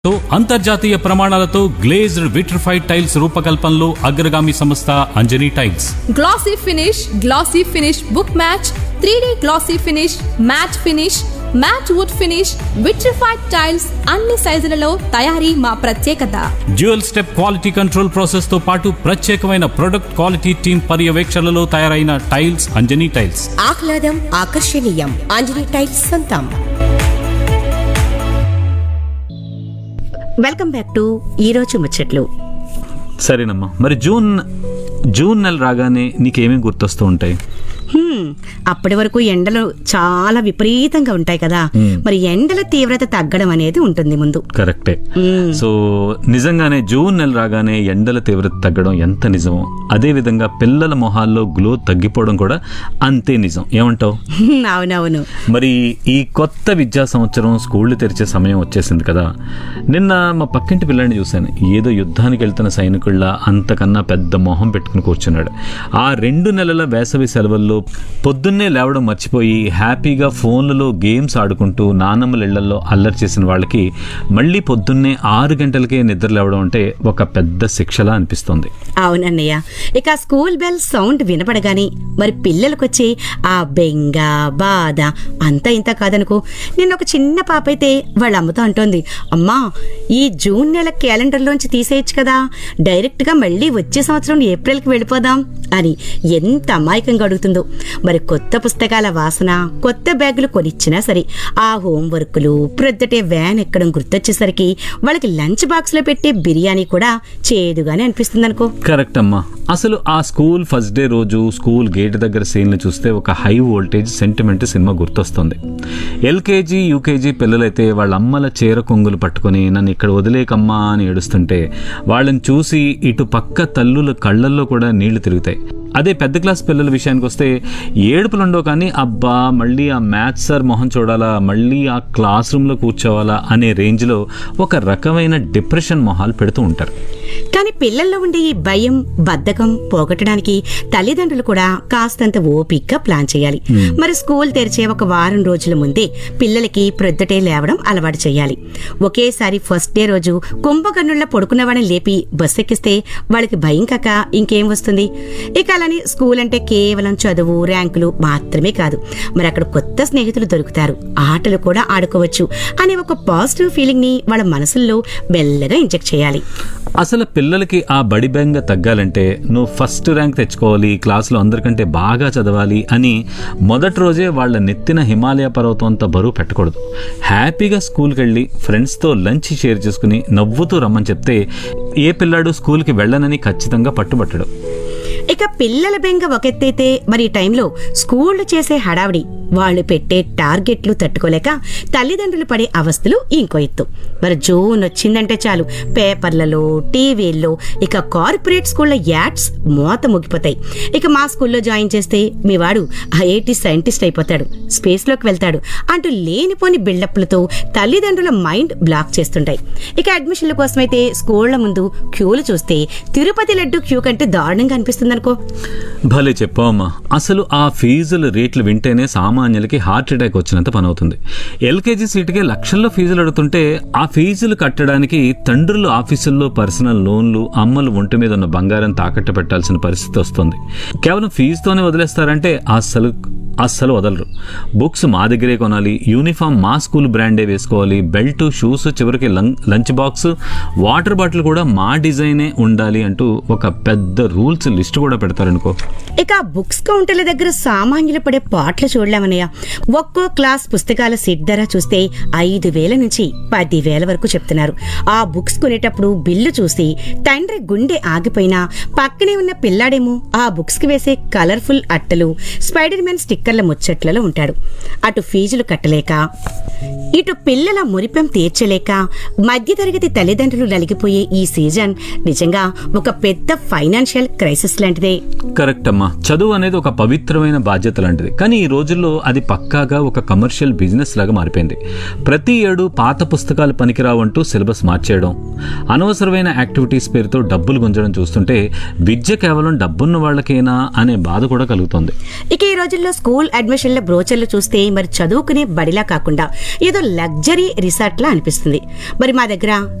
తో అంతర్జాతీయ ప్రమాణాలతో గ్లేజ్డ్ విట్రిఫైడ్ టైల్స్ రూపకల్పనలో అగ్రగామి సంస్థ Anjani tiles glossy finish glossy finish book match three glossy finish matt finish matt wood finish vitrified tiles అన్ని సైజులలో తయారీ మా ప్రత్యేకత dual step quality control process తో పాటు ప్రత్యేకమైన ప్రొడక్ట్ క్వాలిటీ టీమ్ పర్యవేక్షణలో తయారైన టైల్స్ అంజనీ టైల్స్ ఆహ్లాదం ఆకర్షణీయం ఆంజనేయ టైల్స్ సొంతం వెల్కమ్ బ్యాక్ టు ఈ రోజు ముచ్చట్లు సరేనమ్మా మరి జూన్ జూన్ నెల రాగానే నీకేమేమి గుర్తొస్తూ ఉంటాయి హ్మ్, అప్పటి వరకు ఎండలు చాలా విపరీతంగా ఉంటాయి కదా మరి ఎండల తీవ్రత తగ్గడం అనేది ఉంటుంది ముందు కరెక్టే సో నిజంగానే జూన్ నెల రాగానే ఎండల తీవ్రత తగ్గడం ఎంత నిజమో అదే విధంగా పిల్లల మొహాల్లో గ్లో తగ్గిపోవడం కూడా అంతే నిజం ఏమంటావు హ్మ్, అవునవును మరి ఈ కొత్త విద్యా సంవత్సరం స్కూళ్ళు తెరిచే సమయం వచ్చేసింది కదా నిన్న మా పక్కింటి పిల్లాడిని చూశాను ఏదో యుద్ధానికి వెళ్తున్న సైనికుళ్ళ అంతకన్నా పెద్ద మొహం పెట్టుకుని కూర్చున్నాడు ఆ రెండు నెలల వేసవి సెలవుల్లో పొద్దున్నే లేవడం మర్చిపోయి హ్యాపీగా ఫోన్లలో గేమ్స్ ఆడుకుంటూ నానమ్మల ఇళ్లలో అల్లరి చేసిన వాళ్ళకి మళ్ళీ పొద్దున్నే ఆరు గంటలకే నిద్ర లేవడం అంటే ఒక పెద్ద శిక్షలా అనిపిస్తుంది అవునన్నయ్య ఇక స్కూల్ బెల్ సౌండ్ వినపడగానే మరి పిల్లలకొచ్చే ఆ బెంగ బాధ అంతా ఇంత కాదనుకో నిన్న ఒక చిన్న పాప అయితే వాళ్ళ అమ్మతో అంటోంది అమ్మా ఈ జూన్ నెల క్యాలెండర్లోంచి తీసేయచ్చు కదా డైరెక్ట్ గా మళ్ళీ వచ్చే సంవత్సరం ఏప్రిల్కి వెళ్ళిపోదాం అని ఎంత అమాయకంగా అడుగుతుందో మరి కొత్త పుస్తకాల వాసన కొత్త బ్యాగులు కొనిచ్చినా సరే ఆ హోంవర్క్లు ప్రొద్దుటే వ్యాన్ ఎక్కడం గుర్తొచ్చేసరికి వాళ్ళకి లంచ్ బాక్స్ లో పెట్టే బిర్యానీ కూడా చేదుగానే అనిపిస్తుంది అనుకో కరెక్ట్ అమ్మా అసలు ఆ స్కూల్ ఫస్ట్ డే రోజు స్కూల్ గేట్ దగ్గర సీన్లు చూస్తే ఒక హై వోల్టేజ్ సెంటిమెంట్ సినిమా గుర్తొస్తుంది ఎల్కేజీ యూకేజీ పిల్లలైతే వాళ్ళ అమ్మల చీర కొంగులు పట్టుకొని నన్ను ఇక్కడ వదిలేకమ్మా అని ఏడుస్తుంటే వాళ్ళని చూసి ఇటు పక్క తల్లుల కళ్ళల్లో కూడా నీళ్లు తిరుగుతాయి అదే పెద్ద క్లాస్ పిల్లల విషయానికి వస్తే ఏడుపులు ఉండవు కానీ అబ్బా మళ్ళీ ఆ మ్యాథ్స్ సార్ మొహం చూడాలా మళ్ళీ ఆ క్లాస్ రూమ్లో కూర్చోవాలా అనే రేంజ్లో ఒక రకమైన డిప్రెషన్ మొహాలు పెడుతూ ఉంటారు కానీ పిల్లల్లో ఉండే ఈ భయం బద్ధకం పోగొట్టడానికి తల్లిదండ్రులు కూడా కాస్తంత ఓపిగ్గా ప్లాన్ చేయాలి మరి స్కూల్ తెరిచే ఒక వారం రోజుల ముందే పిల్లలకి ప్రొద్దుటే లేవడం అలవాటు చేయాలి ఒకేసారి ఫస్ట్ డే రోజు కుంభకర్ణుల్లో పడుకున్న వాళ్ళని లేపి బస్ ఎక్కిస్తే వాళ్ళకి భయం కాక ఇంకేం వస్తుంది ఇక అలానే స్కూల్ అంటే కేవలం చదువు ర్యాంకులు మాత్రమే కాదు మరి అక్కడ కొత్త స్నేహితులు దొరుకుతారు ఆటలు కూడా ఆడుకోవచ్చు అనే ఒక పాజిటివ్ ఫీలింగ్ ని వాళ్ళ మనసుల్లో మెల్లగా ఇంజెక్ట్ చేయాలి అసలు పిల్లలకి ఆ బడి బెంగ తగ్గాలంటే నువ్వు ఫస్ట్ ర్యాంక్ తెచ్చుకోవాలి క్లాసులో అందరికంటే బాగా చదవాలి అని మొదటి రోజే వాళ్ళ నెత్తిన హిమాలయ పర్వతం అంత బరువు పెట్టకూడదు హ్యాపీగా స్కూల్కి వెళ్ళి ఫ్రెండ్స్తో లంచ్ షేర్ చేసుకుని నవ్వుతూ రమ్మని చెప్తే ఏ పిల్లాడు స్కూల్కి వెళ్ళనని ఖచ్చితంగా పట్టుబట్టడు ఇక పిల్లల బెంగ ఒకెత్తైతే మరి ఈ టైంలో స్కూళ్లు చేసే హడావిడి వాళ్ళు పెట్టే టార్గెట్లు తట్టుకోలేక తల్లిదండ్రులు పడే అవస్థలు ఇంకో ఎత్తు మరి జూన్ వచ్చిందంటే చాలు పేపర్లలో టీవీల్లో ఇక కార్పొరేట్ స్కూళ్ళ యాడ్స్ మోత ముగిపోతాయి ఇక మా స్కూల్లో జాయిన్ చేస్తే మీ వాడు ఐఐటి సైంటిస్ట్ అయిపోతాడు స్పేస్ లోకి వెళ్తాడు అంటూ లేనిపోని బిల్డప్లతో తల్లిదండ్రుల మైండ్ బ్లాక్ చేస్తుంటాయి ఇక అడ్మిషన్ల కోసమైతే స్కూళ్ల ముందు క్యూలు చూస్తే తిరుపతి లడ్డు క్యూ కంటే దారుణంగా అనిపిస్తుంది అనుకో భలే చెప్పావమ్మా అసలు ఆ ఫీజుల రేట్లు వింటేనే సామాన్యులకి హార్ట్ అటాక్ వచ్చినంత పని అవుతుంది ఎల్కేజీ సీటుకే లక్షల్లో ఫీజులు అడుగుతుంటే ఆ ఫీజులు కట్టడానికి తండ్రులు ఆఫీసుల్లో పర్సనల్ లోన్లు అమ్మలు ఒంటి మీద ఉన్న బంగారం తాకట్టు పెట్టాల్సిన పరిస్థితి వస్తుంది కేవలం ఫీజుతోనే వదిలేస్తారంటే అస్సలు అస్సలు వదలరు బుక్స్ మా దగ్గరే కొనాలి యూనిఫామ్ మా స్కూల్ బ్రాండే వేసుకోవాలి బెల్ట్ షూస్ చివరికి లం- లంచ్ బాక్స్ వాటర్ బాటిల్ కూడా మా డిజైనే ఉండాలి అంటూ ఒక పెద్ద రూల్స్ లిస్ట్ కూడా పెడతారనుకో ఇక ఆ బుక్స్ కౌంటర్ల దగ్గర సామాన్యులు పడే పాటలు చూడలేమన్నయ్య ఒక్కో క్లాస్ పుస్తకాల సెట్ ధర చూస్తే ఐదు వేల నుంచి పది వేల వరకు చెప్తున్నారు ఆ బుక్స్ కొనేటప్పుడు బిల్లు చూసి తండ్రి గుండె ఆగిపోయినా పక్కనే ఉన్న పిల్లాడేమో ఆ బుక్స్ కి వేసే కలర్ఫుల్ అట్టలు స్పైడర్ మ్యాన్ స్టిక్కర్ల ముచ్చట్లలో ఉంటాడు అటు ఫీజులు కట్టలేక ఇటు పిల్లల మురిపెం తీర్చలేక మధ్యతరగతి తల్లిదండ్రులు నలిగిపోయే ఈ సీజన్ నిజంగా ఒక పెద్ద ఫైనాన్షియల్ క్రైసిస్ లాంటిదే కరెక్ట్ అమ్మా చదువు అనేది ఒక పవిత్రమైన బాధ్యత లాంటిది కానీ ఈ రోజుల్లో అది పక్కాగా ఒక కమర్షియల్ బిజినెస్ లాగా మారిపోయింది ప్రతి ఏడు పాత పుస్తకాలు పనికిరావంటూ సిలబస్ మార్చేయడం అనవసరమైన యాక్టివిటీస్ పేరుతో డబ్బులు గుంజడం చూస్తుంటే విద్య కేవలం డబ్బున్న వాళ్ళకేనా అనే బాధ కూడా కలుగుతోంది ఇక ఈ రోజుల్లో స్కూల్ స్కూల్ అడ్మిషన్ల బ్రోచర్లు చూస్తే మరి చదువుకునే బడిలా కాకుండా ఏదో లగ్జరీ రిసార్ట్లా అనిపిస్తుంది మరి మా దగ్గర